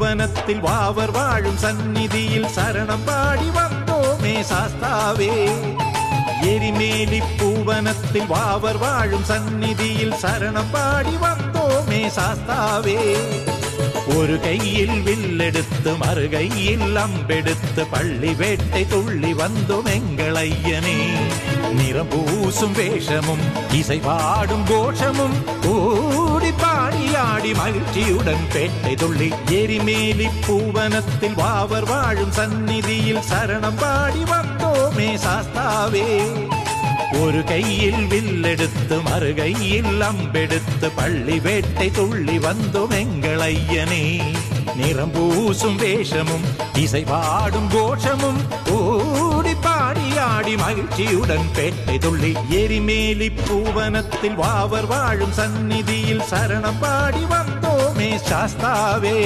பூவனத்தில் வாவர் வாழும் சந்நிதியில் சரணம் பாடி வந்தோமே சாஸ்தாவே எரிமேலி பூவனத்தில் வாவர் வாழும் சந்நிதியில் சரணம் பாடி வந்தோமே சாஸ்தாவே ஒரு கையில் வில்லெடுத்து மறு கையில் அம்பெடுத்து பள்ளி வேட்டை துள்ளி வந்தோம் எங்கள் ஐயனே நிறம் பூசும் வேஷமும் இசை பாடும் கோஷமும் கூடி பாடி ஆடி மகிழ்ச்சியுடன் பேட்டை துள்ளி எரிமேலி பூவனத்தில் வாவர் வாழும் சந்நிதியில் சரணம் பாடி வந்தோமே சாஸ்தாவே ஒரு கையில் வில்லெடுத்து மறு கையில் அம்பெடுத்து பள்ளி வேட்டை துள்ளி வந்தோம் எங்கள் ஐயனே நிறம் பூசும் வேஷமும் இசை பாடும் கோஷமும் ஓடி பாடி ஆடி மகிழ்ச்சியுடன் பேட்டை துள்ளி எரிமேலி பூவனத்தில் வாவர் வாழும் சந்நிதியில் சரணம் பாடி வந்தோமே சாஸ்தாவே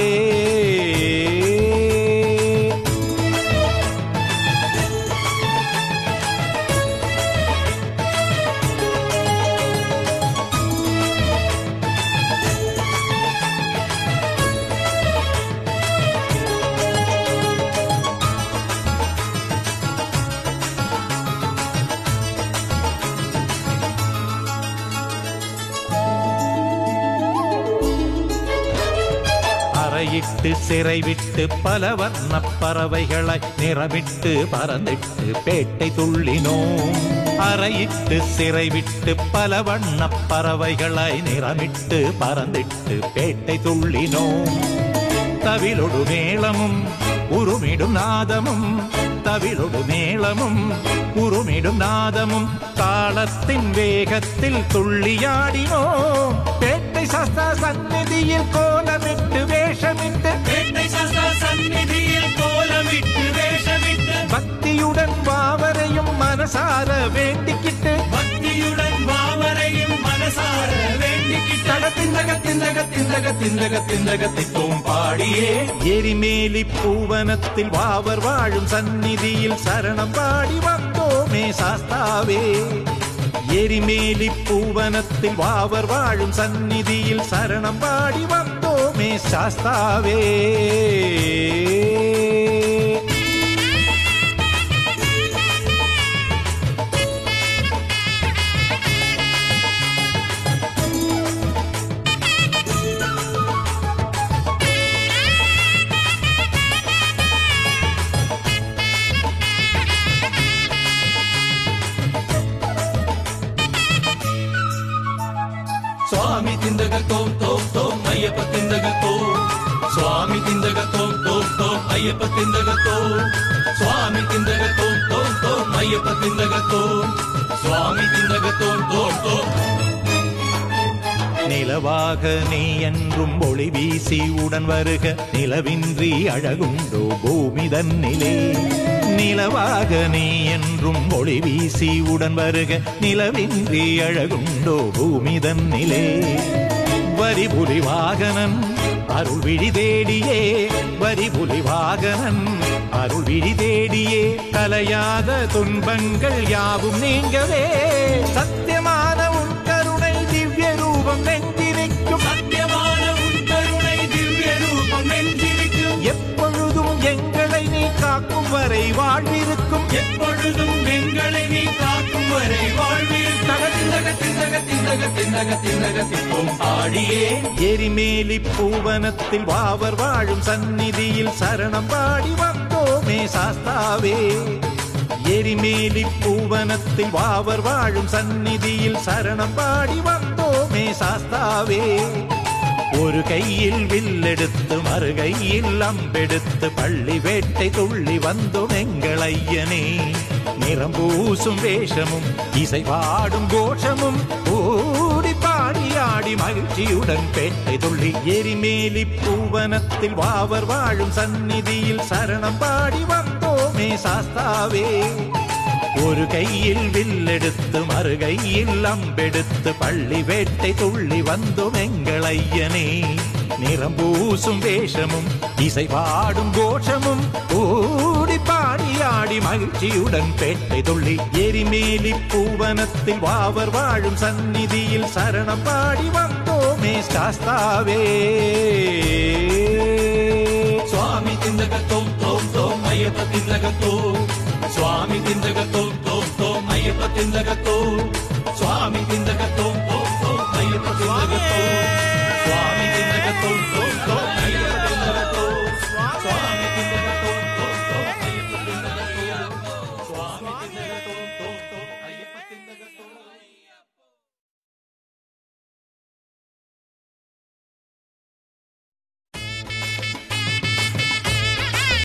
அறையிட்டு சிறை விட்டு பல வர்ண பறவைகளை நிறமிட்டு பறந்திட்டு பேட்டை துள்ளினோம் அறையிட்டு சிறை விட்டு பல வண்ண பறவைகளை நிறமிட்டு பறந்திட்டு பேட்டை துள்ளினோம் தவிலொடு மேளமும் உருமிடும் நாதமும் தவிலொடு மேளமும் உருமிடும் நாதமும் தாளத்தின் வேகத்தில் துள்ளியாடினோம் பேட்டை சஸ்தா சந்நிதியில் கோலமிட்டு வேஷமிட்டு வேட்டை சஸ்தா சந்நிதியில் கோலமிட்டு வேஷமிட்டு பக்தியுடன் பாவரையும் மனசார வேண்டிக்கிட்டு பக்தியுடன் பாவரையும் மனசார வேண்டிக்கிட்டு தகத்திந்தக திந்தக திந்தக திந்தக திந்தக தித்தோம் பாடியே எரிமேலி பூவனத்தில் வாவர் வாழும் சந்நிதியில் சரணம் பாடி வந்தோமே சாஸ்தாவே எரிமேலி பூவனத்தில் வாவர் வாழும் சந்நிதியில் சரணம் பாடி வந்தோமே சாஸ்தாவே சுவாமி திந்தக தோம் தோம் தோம் ஐயப்ப திந்தக தோம் சுவாமி திந்தக தோம் தோம் தோம் ஐயப்ப திந்தக தோம் சுவாமி திந்தக தோம் தோம் தோம் ஐயப்ப திந்தக தோம் சுவாமி திந்தக தோம் தோம் தோம் நிலவாக நீ என்றும் ஒளி வீசி உடன் வருக நிலவின்றி அழகுண்டோ பூமி தன்னிலே நிலவாக நீ என்றும் ஒளி வீசி உடன் வருக நிலவின்றி அழகுண்டோ பூமி தன்னிலே வரிபுலி வாகனன் அருள் விழி தேடியே வரிபுலி வாகனன் அருள் விழி தேடியே கலையாத துன்பங்கள் யாவும் நீங்கவே சத்தியமான உன் கருணை திவ்ய ரூபம் நெஞ்சிருக்கும் சத்தியமான உன் கருணை திவ்ய ரூபம் நெஞ்சிருக்கும் எப்பொழுதும் எங்களை நீ காக்கும் வரை வாழ்விருக்கும் எப்பொழுதும் எங்களை நீ காக்கும் வரை வாழ்வில் தகத்திந்தக திந்தக திந்தக திந்தக திந்தக திப்போம் ஆடியே எரிமேலி பூவனத்தில் வாவர் வாழும் சந்நிதியில் சரணம் பாடி வந்தோமே சாஸ்தாவே எரிமேலி பூவனத்தில் வாவர் வாழும் சந்நிதியில் சரணம் பாடி வந்தோமே சாஸ்தாவே ஒரு கையில் வில்லெடுத்து மறு கையில் அம்பெடுத்து பள்ளி வேட்டை துள்ளி வந்தோம் எங்கள் ஐயனே நிறம் பூசும் வேஷமும் இசை பாடும் கோஷமும் ஓடி பாடி ஆடி மகிழ்ச்சியுடன் பேட்டை துள்ளி எரிமேலி பூவனத்தில் வாவர் வாழும் சந்நிதியில் சரணம் பாடி வந்தோமே சாஸ்தாவே ஒரு கையில் வில்லெடுத்து மறு கையில் அம்பெடுத்து பள்ளி வேட்டை துள்ளி வந்தோம் எங்கள் ஐயனே நிறம் பூசும் வேஷமும் இசை பாடும் கோஷமும் ஓடி பாடி ஆடி மகிழ்ச்சியுடன் பேட்டை துள்ளி எரிமேலி பூவனத்தில் வாவர் வாழும் சந்நிதியில் சரணம் பாடி வந்தோமே சாஸ்தாவே తిందగ తోం తోం తోం అయ్యప్ప తిందగ తో స్వామి తిందగ తోం తోం తోం అయ్యప్ప తిందగ తో